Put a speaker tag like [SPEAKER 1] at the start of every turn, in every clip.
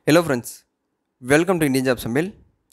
[SPEAKER 1] hello friends welcome to Indian job சம்பில்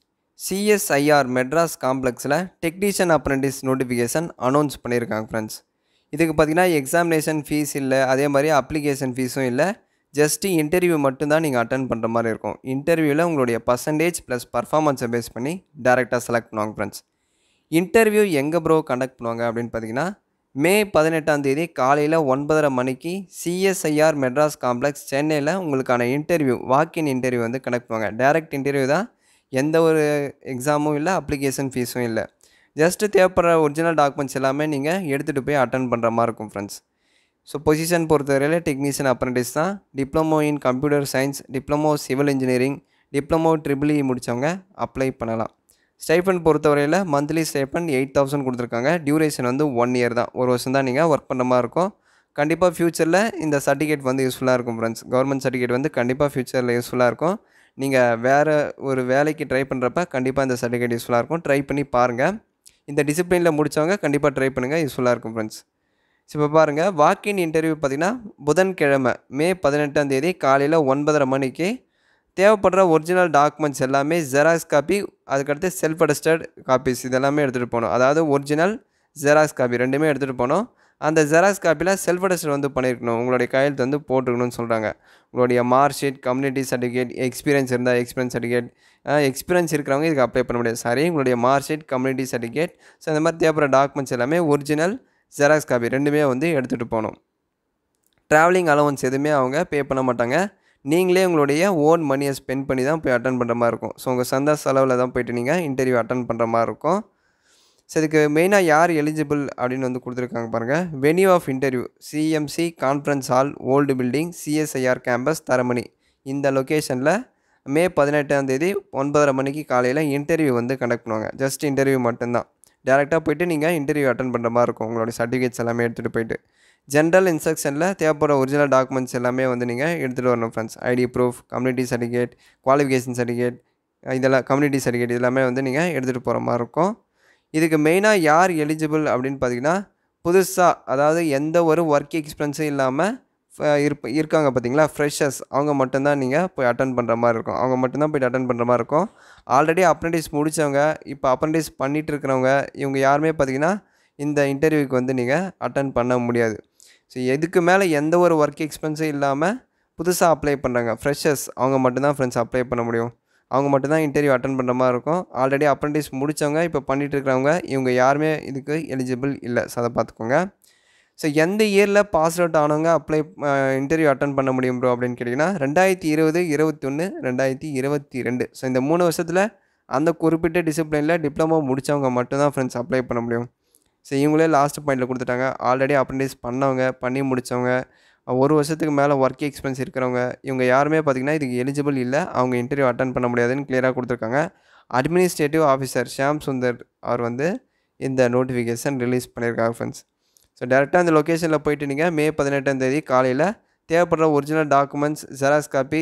[SPEAKER 1] CSIR Madras காம்ப்ளெக்ஸில் technician apprentice notification announce பண்ணியிருக்காங்க friends இதுக்கு பார்த்தீங்கன்னா எக்ஸாமினேஷன் ஃபீஸ் இல்லை அதே மாதிரி அப்ளிகேஷன் ஃபீஸும் இல்லை ஜஸ்ட்டு இன்டர்வியூ மட்டும்தான் நீங்கள் அட்டன் பண்ணுற மாதிரி இருக்கும் இன்டர்வியூவில் உங்களுடைய பர்சன்டேஜ் ப்ளஸ் பர்ஃபார்மன்ஸை பேஸ் பண்ணி டேரெக்டாக செலக்ட் பண்ணுவாங்க ஃப்ரெண்ட்ஸ் இன்டர்வியூ எங்கே ப்ரோ கண்டக்ட் பண்ணுவாங்க அப்படின்னு பார்த்தீங்கன்னா மே பதினெட்டாம் தேதி காலையில் ஒன்பதரை மணிக்கு சிஎஸ்ஐஆர் மெட்ராஸ் காம்ப்ளெக்ஸ் சென்னையில் உங்களுக்கான இன்டர்வியூ வாக்கின் இன்டர்வியூ வந்து கண்டக்ட் பண்ணுவாங்க டைரக்ட் இன்டர்வியூ தான் எந்த ஒரு எக்ஸாமும் இல்லை அப்ளிகேஷன் ஃபீஸும் இல்லை ஜஸ்ட்டு தேவைப்படுற ஒரிஜினல் டாக்குமெண்ட்ஸ் எல்லாமே நீங்கள் எடுத்துகிட்டு போய் அட்டன் பண்ணுற மாதிரி இருக்கும் ஃப்ரெண்ட்ஸ் ஸோ பொசிஷன் பொறுத்தவரையில் டெக்னீஷியன் அப்ரண்டிஸ் தான் diploma in computer science diploma civil engineering diploma triple E முடித்தவங்க அப்ளை பண்ணலாம் ஸ்டைஃபன் பொறுத்தவரையில் மந்த்லி ஸ்டைஃபன் எயிட் தௌசண்ட் கொடுத்துருக்காங்க டியூரேஷன் வந்து ஒன் இயர் தான் ஒரு வருஷம் தான் நீங்கள் ஒர்க் பண்ணுற மாதிரி இருக்கும் கண்டிப்பாக ஃப்யூச்சரில் இந்த சர்டிஃபிகேட் வந்து யூஸ்ஃபுல்லாக இருக்கும் ஃப்ரெண்ட்ஸ் கவர்மெண்ட் சர்டிஃபிகேட் வந்து கண்டிப்பாக ஃப்யூச்சரில் யூஸ்ஃபுல்லாக இருக்கும் நீங்கள் வேறு ஒரு வேலைக்கு ட்ரை பண்ணுறப்ப கண்டிப்பாக இந்த சர்டிஃபிகேட் யூஸ்ஃபுல்லாக இருக்கும் ட்ரை பண்ணி பாருங்கள் இந்த டிசிப்ளினில் முடித்தவங்க கண்டிப்பாக ட்ரை பண்ணுங்கள் யூஸ்ஃபுல்லாக இருக்கும் ஃப்ரெண்ட்ஸ் ஸோ இப்போ பாருங்கள் வாக்கின் இன்டர்வியூ பார்த்திங்கன்னா புதன்கிழமை மே பதினெட்டாம் தேதி காலையில் ஒன்பதரை மணிக்கு தேவைப்படுற ஒரிஜினல் டாக்குமெண்ட்ஸ் எல்லாமே ஜெராக்ஸ் காப்பி அதுக்கடுத்து செல்ஃப் அட்டஸ்டட் காப்பீஸ் இதெல்லாமே எடுத்துகிட்டு போகணும் அதாவது ஒரிஜினல் ஜெராக்ஸ் காப்பி ரெண்டுமே எடுத்துகிட்டு போகணும் அந்த ஜெராக்ஸ் காப்பியில் செல்ஃப் அட்டஸ்டட் வந்து பண்ணியிருக்கணும் உங்களுடைய கையெழுத்து வந்து போட்டுக்கணும்னு சொல்கிறாங்க உங்களுடைய mark sheet community certificate experience இருந்தால் எக்ஸ்பீரியன்ஸ் சர்டிஃபிகேட் எக்ஸ்பீரியன்ஸ் இருக்கிறவங்க இதுக்கு அப்ளை பண்ண முடியாது சாரி உங்களுடைய mark sheet community certificate so இந்த மாதிரி தேவைப்படுற டாக்குமெண்ட்ஸ் எல்லாமே ஒரிஜினல் ஜெராக்ஸ் காப்பி ரெண்டுமே வந்து எடுத்துகிட்டு போகணும் ட்ராவலிங் அலவன்ஸ் எதுவுமே அவங்க பே பண்ண மாட்டாங்க நீங்களே உங்களுடைய ஓன் மணியை ஸ்பெண்ட் பண்ணி தான் போய் அட்டன் பண்ணுற மாதிரி இருக்கும் ஸோ உங்கள் சந்தா செலவில் தான் போயிட்டு நீங்கள் இன்டர்வியூ அட்டன் பண்ணுற மாதிரி இருக்கும் ஸோ இதுக்கு மெயினாக யார் எலிஜிபிள் அப்படின்னு வந்து கொடுத்துருக்காங்க பாருங்கள் venue of interview CMC conference hall old building CSIR campus Taramani இந்த லொக்கேஷனில் மே பதினெட்டாம் தேதி ஒன்பதரை மணிக்கு காலையில் இன்டர்வியூ வந்து கண்டக்ட் பண்ணுவாங்க ஜஸ்ட் இன்டர்வியூ மட்டும்தான் டேரெக்டாக போயிட்டு நீங்கள் இன்டர்வியூ அட்டன் பண்ணுற மாதிரி இருக்கும் உங்களுடைய சர்டிஃபிகேட்ஸ் எல்லாமே எடுத்துகிட்டு போயிட்டு ஜென்ரல் இன்ஸ்ட்ரக்ஷனில் தேவைப்படுற ஒரிஜினல் டாக்குமெண்ட்ஸ் எல்லாமே வந்து நீங்கள் எடுத்துகிட்டு வரணும் friends ID proof community certificate qualification certificate இதெல்லாம் கம்யூனிட்டி சர்டிஃபிகேட் இதெல்லாமே வந்து நீங்கள் எடுத்துகிட்டு போகிற மாதிரி இருக்கும் இதுக்கு மெயினாக யார் எலிஜிபிள் அப்படின்னு பார்த்தீங்கன்னா புதுசாக அதாவது எந்த ஒரு ஒர்க் எக்ஸ்பீரியன்ஸும் இல்லாமல் இருப்ப இருக்காங்க பார்த்தீங்களா ஃப்ரெஷர்ஸ் அவங்க மட்டும்தான் நீங்கள் போய் அட்டன் பண்ணுற மாதிரி இருக்கும் அவங்க மட்டும்தான் போய்ட்டு அட்டன் பண்ணுற மாதிரி இருக்கும் ஆல்ரெடி அப்ரெண்டிஸ் முடித்தவங்க இப்போ அப்ரெண்டிஸ் பண்ணிகிட்டு இருக்கிறவங்க இவங்க யாருமே பார்த்தீங்கன்னா இந்த இன்டர்வியூக்கு வந்து நீங்கள் அட்டன் பண்ண முடியாது ஸோ எதுக்கு மேலே எந்த ஒரு ஒர்க் எக்ஸ்பென்ஸும் இல்லாமல் புதுசாக அப்ளை பண்ணுறாங்க ஃப்ரெஷர்ஸ் அவங்க மட்டும்தான் ஃப்ரெண்ட்ஸ் அப்ளை பண்ண முடியும் அவங்க மட்டும்தான் இன்டர்வியூ அட்டன் பண்ணுற மாதிரி இருக்கும் ஆல்ரெடி அப்ரெண்டிஸ் முடித்தவங்க இப்போ பண்ணிகிட்டு இருக்கிறவங்க இவங்க யாருமே இதுக்கு எலிஜிபிள் இல்லை ஸோ அதை பார்த்துக்கோங்க ஸோ எந்த இயரில் பாஸ் அவுட் ஆனவங்க அப்ளை இன்டர்வியூ அட்டன் பண்ண முடியும் ப்ரோ அப்படின்னு கேட்டிங்கன்னா ரெண்டாயிரத்தி இருபது இருபத்தி ஒன்று ரெண்டாயிரத்தி இருபத்தி ரெண்டு ஸோ இந்த மூணு வருஷத்தில் அந்த குறிப்பிட்ட டிசிப்ளினில் டிப்ளமோ முடித்தவங்க மட்டும்தான் ஃப்ரெண்ட்ஸ் அப்ளை பண்ண முடியும் ஸோ இவங்களே லாஸ்ட் பாயிண்டில் கொடுத்துட்டாங்க ஆல்ரெடி அப்ரெண்டிஸ் பண்ணவங்க பண்ணி முடித்தவங்க ஒரு வருஷத்துக்கு மேலே ஒர்க் எக்ஸ்பென்ஸ் இருக்கிறவங்க இவங்க யாருமே பார்த்திங்கன்னா இதுக்கு எலிஜிபிள் இல்லை அவங்க இன்டர்வியூ அட்டன் பண்ண முடியாதுன்னு கிளியராக கொடுத்துருக்காங்க அட்மினிஸ்ட்ரேட்டிவ் ஆஃபீஸர் ஷியாம் சுந்தர் அவர் வந்து இந்த நோட்டிஃபிகேஷன் ரிலீஸ் பண்ணியிருக்காங்க ஃப்ரெண்ட்ஸ் ஸோ டேரெக்டாக அந்த லொக்கேஷனில் போயிட்டு நீங்கள் மே பதினெட்டாம் தேதி காலையில் தேவைப்படுற ஒரிஜினல் டாக்குமெண்ட்ஸ் ஜெராக்ஸ் காப்பி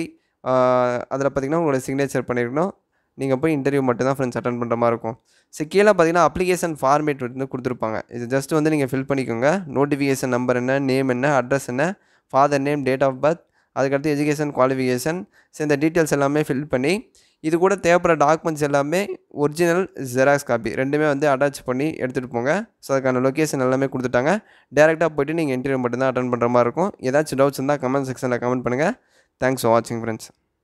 [SPEAKER 1] அதில் பார்த்திங்கன்னா உங்களோட சிக்னேச்சர் பண்ணியிருக்கணும் நீங்கள் போய் இன்டர்வியூ மட்டும் தான் ஃப்ரெண்ட்ஸ் அட்டன் பண்ணுற மாதிரி இருக்கும் ஸோ கீழே பார்த்தீங்கன்னா அப்ளிகேஷன் ஃபார்மேட் வந்து கொடுத்துருப்பாங்க இது ஜஸ்ட் வந்து நீங்கள் ஃபில் பண்ணிக்கோங்க நோட்டிஃபிகேஷன் நம்பர் என்ன நேம் என்ன அட்ரஸ் என்ன father name date of birth அதுக்கடுத்து எஜுகேஷன் குவாலிஃபிகேஷன் ஸோ இந்த டீட்டெயில்ஸ் எல்லாமே ஃபில் பண்ணி இது கூட தேவைப்படுற டாக்குமெண்ட்ஸ் எல்லாமே ஒரிஜினல் ஜெராக்ஸ் காப்பி ரெண்டுமே வந்து அட்டாச் பண்ணி எடுத்துகிட்டு போங்க ஸோ அதுக்கான லொக்கேஷன் எல்லாமே கொடுத்துட்டாங்க டேரெக்டாக போய்ட்டு நீங்கள் இன்டர்வியூ மட்டும் தான் அட்டன் பண்ணுற மாதிரி இருக்கும் ஏதாச்சும் டவுட்ஸ் இருந்தால் கமெண்ட் செக்ஷனில் கமெண்ட் பண்ணுங்கள் தேங்க்ஸ் ஃபார் வாட்சிங் ஃப்ரெண்ட்ஸ்